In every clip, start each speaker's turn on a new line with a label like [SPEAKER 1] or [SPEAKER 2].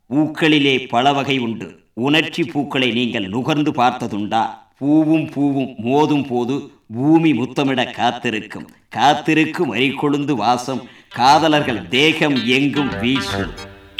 [SPEAKER 1] பூக்களிலே பல வகை உண்டு உணர்ச்சி பூக்களை நீங்கள் நுகர்ந்து பார்த்ததுண்டா பூவும் பூவும் மோதும் போது பூமி முத்தமிட காத்திருக்கும் காத்திருக்கும் வரி கொழுந்து வாசம் காதலர்கள் தேகம் எங்கும் வீசும்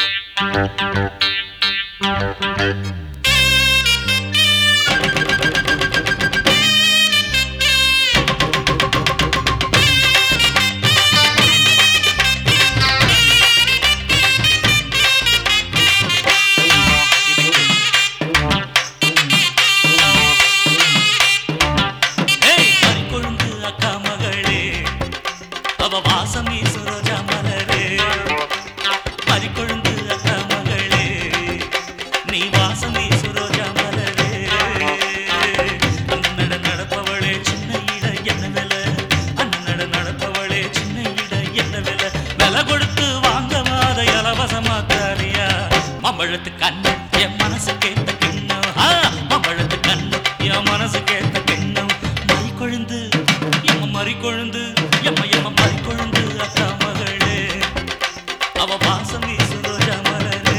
[SPEAKER 2] ஏய் மறிக்கொழுந்து அக்கா மகளே அவ வாசம் ஈசுரோஜா மலரே மறிக்கொழுந்து அக்கா மகளே நீ வாசம் ஈசுரோஜா மலரே அண்ணனட நடப்பவளே சின்ன இட என்ன விலை அண்ணனட நடப்பவளே சின்ன இட என்ன விலை விலை கொடுத்து வாங்க மாத இலவசமா தாரியா மம்பழத்து கண்ணு என் மனசு கேட்ட கிண்ணம் ஆ, மம்பழத்து கண்ணு என் மனசு கேட்ட கிண்ணம் மறி கொழுந்து எம்ம மறி கொழுந்து எம்ம எம்ம மறி கொழுந்து அக்கா மகளே அவ வாசம் வீசுரோஜா மலரே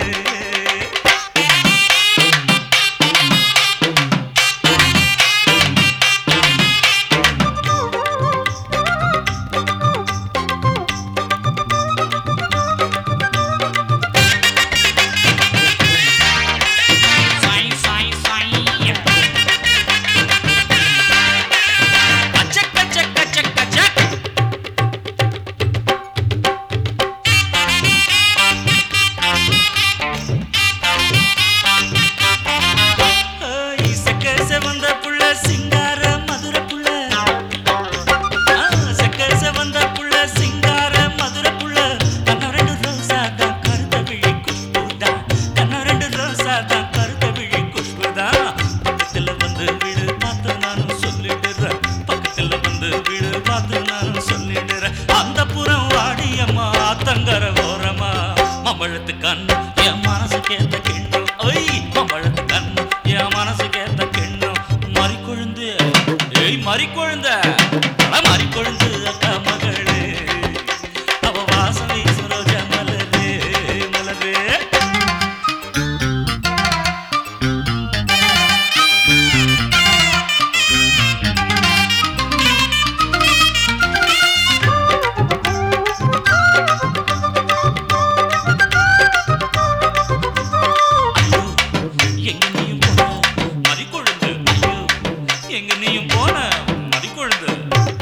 [SPEAKER 2] சாய் சாய் சாய் கச்சக் கச்சக் கச்சக் கச்சக் இசக்க செவந்த புள்ள சிங்கார மதுர புள்ள ஆ, செக்க செவந்த புள்ள சிங்கார மதுர புள்ள கண்ண ரெண்டு ரோசா தான் கருத்த விழி குஷ்புதா கண்ண ரெண்டு ரோசா தான் கருத்த விழி குஷ்புதா பக்கத்துல வந்து வீடு பார்த்து நானும் சொல்லிடுறேன் பக்கத்துல வந்து வீடு பார்த்து நானும் சொல்லிடுறேன் அந்த புறம் வாடியம்மா ஆத்தங்கர ஓரமா மம்பழத்து கண்ணு என் மனசு கேட்ட கிண்ணம் ஒய் மம்பழத்து கண்ணு என் மனசு கேட்ட கிண்ணம் மறி கொழுந்து ஏய் மறி கொழுந்த மறி கொழுந்து அக்கா மகளே அவ வாசனை சுரோஜ மலரே மலரே ஐயோ எங்க நீயும் போன மறிக்கொழுந்து ஐயோ எங்க நீயும் போன மறிக்கொழுந்து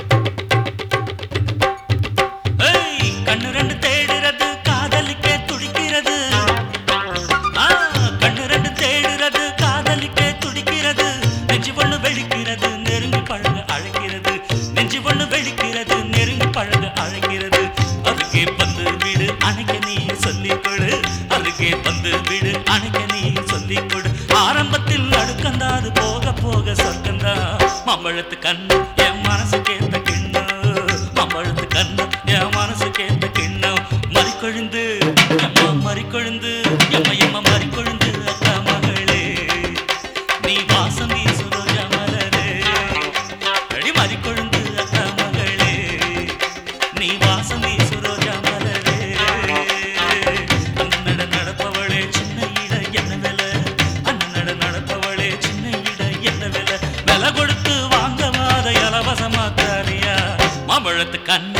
[SPEAKER 2] ஏய் கண்ணு ரெண்டு தேடுறது காதலிக்க துடிக்கிறது ஆ, கண்ணு ரெண்டு தேடுறது காதலிக்க துடிக்கிறது நெஞ்சு ஒண்ணு வெடிக்கிறது நெருங்கி பழக அழைக்கிறது நெஞ்சு ஒண்ணு வெடிக்கிறது நெருங்கி பழக அழைக்கிறது அதுக்கே பந்து வீடு அணைக்க நீ சொல்லிக் கொடு அதுக்கே பந்து வீடு அணைக்க நீ சொல்லிக் கொடு ஆரம்பத்தில் அடுக்கந்தாது போக போக சொர்க்கந்தா மம்பழத்து கண்ணு என் மனசு கேட்ட கிண்ணம் மம்பழத்து கண்ணு என் மனசு கேட்ட கிண்ணம் மறிக்கொழுந்து எம்மா மறிக்கொழுந்து எம்ம எம்ம மறிக்கொழுந்து அக்கா மகளே நீ வாசம் வீசுரோஜா மலரே அடி மறிக்கொழுந்து அக்கா மகளே நீ வாசம் வீசுரோஜா மலரே அண்ணனட நடப்பவளே சின்ன இட என்ன விலை அண்ணனட நடப்பவளே சின்ன இட என்ன விலை விலை கொடுத்து வாங்க மாத இலவசமா தாரியா மாம்பழத்து கண்ணு